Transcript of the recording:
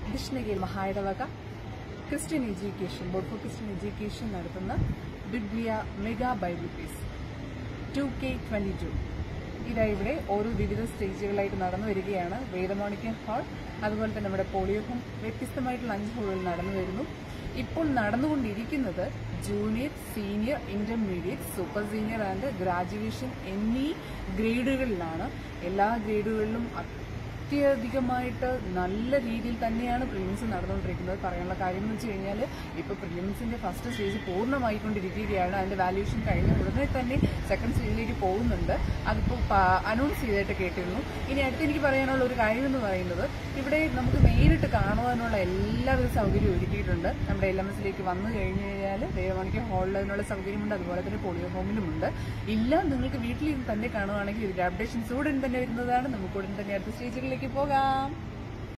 കൃഷ്ണഗിരി മഹായിടവക Christian education board for Christian education നടത്തുന്ന Biblia mega Bible piece two K twenty two ഇതാ ഇവിടെ ഓരോ വിവിധ സ്റ്റേജുകളായിട്ട് നടന്നു വരികയാണ് വേദമോണിക്കൻ ഹാൾ അതുപോലെ തന്നെ നമ്മുടെ പോളിയോ ഹോം വ്യത്യസ്തമായിട്ടുള്ള അഞ്ച് ഹാളുകൾ നടന്നു വരുന്നു ഇപ്പോൾ നടന്നുകൊണ്ടിരിക്കുന്നത് junior senior intermediate super senior and graduation എന്നീ ഗ്രേഡുകളിലാണ് എല്ലാ ഗ്രേഡുകളിലും അത്യധികമായിട്ട് നല്ല രീതിയിൽ തന്നെയാണ് പ്രിലിംസ് നടന്നുകൊണ്ടിരിക്കുന്നത് പറയാനുള്ള കാര്യം എന്ന് വെച്ച് കഴിഞ്ഞാൽ ഇപ്പോൾ പ്രിലിംസിന്റെ ഫസ്റ്റ് സ്റ്റേജ് പൂർണ്ണമായിക്കൊണ്ടിരിക്കുകയാണ് അതിന്റെ വാല്യൂഷൻ കഴിഞ്ഞ ഉടനെ തന്നെ സെക്കൻഡ് സ്റ്റേജിലേക്ക് പോകുന്നുണ്ട് അതിപ്പോൾ അനൗൺസ് ചെയ്തിട്ട് കേട്ടിരുന്നു ഇനി അടുത്ത് എനിക്ക് പറയാനുള്ള ഒരു കാര്യം എന്ന് പറയുന്നത് ഇവിടെ നമുക്ക് നേരിട്ട് കാണുവാനുള്ള എല്ലാവിധ സൗകര്യവും ഒരുക്കിയിട്ടുണ്ട് നമ്മുടെ എൽ എം എസിലേക്ക് വന്നു കഴിഞ്ഞു കഴിഞ്ഞാൽ ദേവമണിക്ക് ഹാളിൽ അതിനുള്ള സൗകര്യമുണ്ട് അതുപോലെ തന്നെ പോളിയോ ഹോമിലുമുണ്ട് ഇല്ല നിങ്ങൾക്ക് വീട്ടിൽ ഇരുന്ന് തന്നെ കാണുവാണെങ്കിൽ ഇതിന്റെ അപ്ഡേഷൻസ് ഉടൻ തന്നെ വരുന്നതാണ് നമുക്ക് ഉടൻ തന്നെ അടുത്ത സ്റ്റേജുകളിലേക്ക് പോകാം